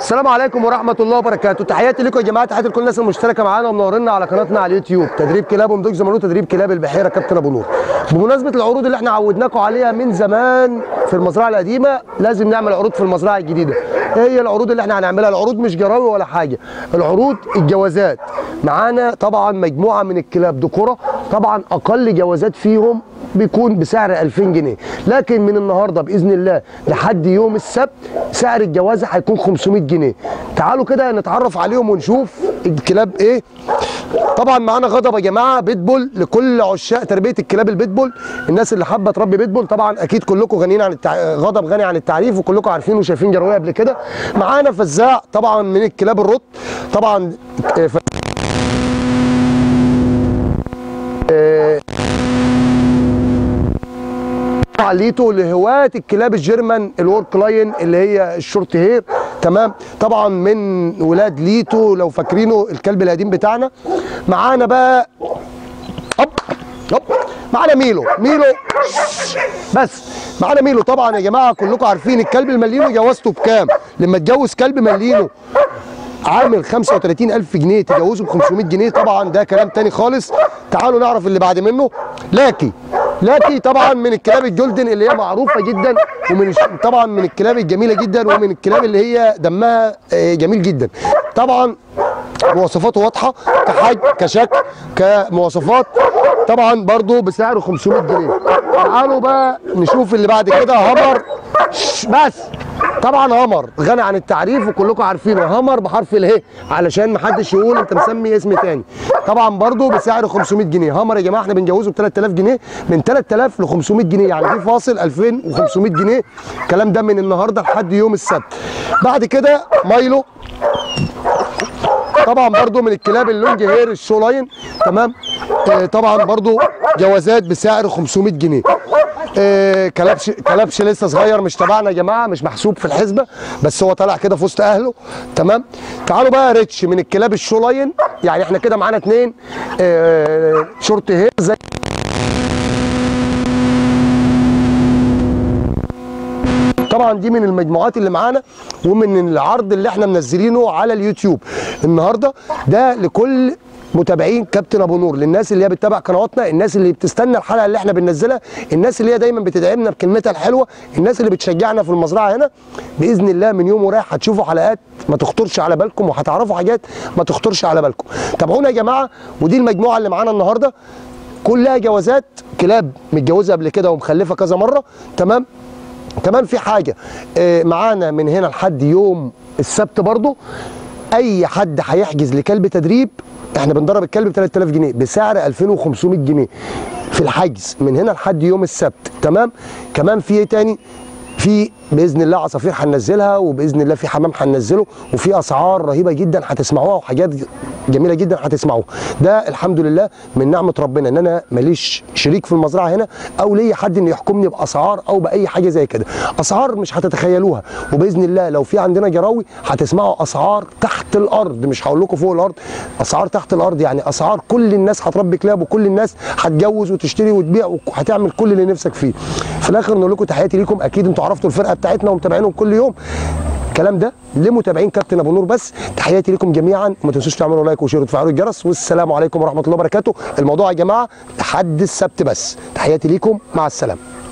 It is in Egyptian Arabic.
السلام عليكم ورحمه الله وبركاته تحياتي لكم يا جماعه تحياتي لكل الناس المشتركه معانا ومنورنا على قناتنا على اليوتيوب تدريب كلاب ومدوج زمانو تدريب كلاب البحيره كابتن ابو نور بمناسبه العروض اللي احنا عودناكم عليها من زمان في المزرعه القديمه لازم نعمل عروض في المزرعه الجديده ايه هي العروض اللي احنا هنعملها العروض مش جراوي ولا حاجه العروض الجوازات معانا طبعا مجموعه من الكلاب دكوره طبعا اقل جوازات فيهم بيكون بسعر 2000 جنيه لكن من النهارده باذن الله لحد يوم السبت سعر الجوازه هيكون 500 جنيه تعالوا كده نتعرف عليهم ونشوف الكلاب ايه طبعا معانا غضب يا جماعه بيتبول لكل عشاق تربيه الكلاب البيتبول الناس اللي حابه تربي بيتبول طبعا اكيد كلكم غنيين عن التع... غضب غني عن التعريف وكلكم عارفين وشايفين جرويه قبل كده معانا فزاع طبعا من الكلاب الرط طبعا آه، ف... آه، عليته لهواة الكلاب الجيرمان الورك لاين اللي هي الشورت هير تمام طبعا من ولاد ليتو لو فاكرينه الكلب القديم بتاعنا معانا بقى هوب هوب معانا ميلو ميلو بس معانا ميلو طبعا يا جماعه كلكم عارفين الكلب الملينو جوازته بكام لما تجوز كلب ملينو عامل 35000 جنيه تجوزه ب 500 جنيه طبعا ده كلام تاني خالص تعالوا نعرف اللي بعد منه لاكي لاكي طبعا من الكلاب الجولدن اللي هي معروفه جدا ومن الش- طبعا من الكلاب الجميله جدا ومن الكلاب اللي هي دمها آه، جميل جدا طبعا مواصفاته واضحه كحج كشكل كمواصفات طبعا برضو بسعر 500 جنيه تعالوا بقى نشوف اللي بعد كده همر شش، بس طبعا همر غني عن التعريف وكلكم عارفينه همر بحرف اله علشان ما حدش يقول انت مسمي اسم تاني طبعا برضو بسعر 500 جنيه همر يا جماعه احنا بنجوزه ب 3000 جنيه من 3000 ل 500 جنيه يعني في فاصل 2500 جنيه الكلام ده من النهارده لحد يوم السبت بعد كده مايلو طبعا برضو من الكلاب اللونج هير الشو لاين تمام آه طبعا برضو جوازات بسعر 500 جنيه آه كلبش كلبش لسه صغير مش تبعنا يا جماعه مش محسوب في الحسبه بس هو طالع كده في وسط اهله تمام تعالوا بقى ريتش من الكلاب الشو لاين يعني احنا كده معانا اتنين آه شورت هير زي طبعا دي من المجموعات اللي معانا ومن العرض اللي احنا منزلينه على اليوتيوب النهارده ده لكل متابعين كابتن ابو نور للناس اللي هي بتتابع قنواتنا الناس اللي بتستنى الحلقه اللي احنا بننزلها الناس اللي هي دايما بتدعمنا بكلمتها الحلوه الناس اللي بتشجعنا في المزرعه هنا باذن الله من يوم ورايح هتشوفوا حلقات ما تخطرش على بالكم وهتعرفوا حاجات ما تخطرش على بالكم تابعونا يا جماعه ودي المجموعه اللي معانا النهارده كلها جوازات كلاب متجوزه قبل كده ومخلفه كذا مره تمام كمان في حاجه آه، معانا من هنا لحد يوم السبت برضو اي حد هيحجز لكلب تدريب احنا بندرب الكلب ب 3000 جنيه بسعر 2500 جنيه في الحجز من هنا لحد يوم السبت تمام كمان في ايه تاني في باذن الله عصافير هننزلها وباذن الله في حمام هننزله وفي اسعار رهيبه جدا هتسمعوها وحاجات جميله جدا هتسمعوها ده الحمد لله من نعمه ربنا ان انا ماليش شريك في المزرعه هنا او ليا حد انه يحكمني باسعار او باي حاجه زي كده اسعار مش هتتخيلوها وباذن الله لو في عندنا جراوي هتسمعوا اسعار تحت الارض مش هقول لكم فوق الارض اسعار تحت الارض يعني اسعار كل الناس هتربي كلاب وكل الناس هتجوز وتشتري وتبيع وهتعمل كل اللي نفسك فيه في الاخر نقول لكم تحياتي ليكم اكيد انتوا عرفتوا الفرقه بتاعتنا ومتابعينهم كل يوم الكلام ده لمتابعين كابتن ابو نور بس تحياتي لكم جميعا وما تنسوش تعملوا لايك وشير وتفعلوا الجرس والسلام عليكم ورحمه الله وبركاته الموضوع يا جماعه لحد السبت بس تحياتي ليكم مع السلامه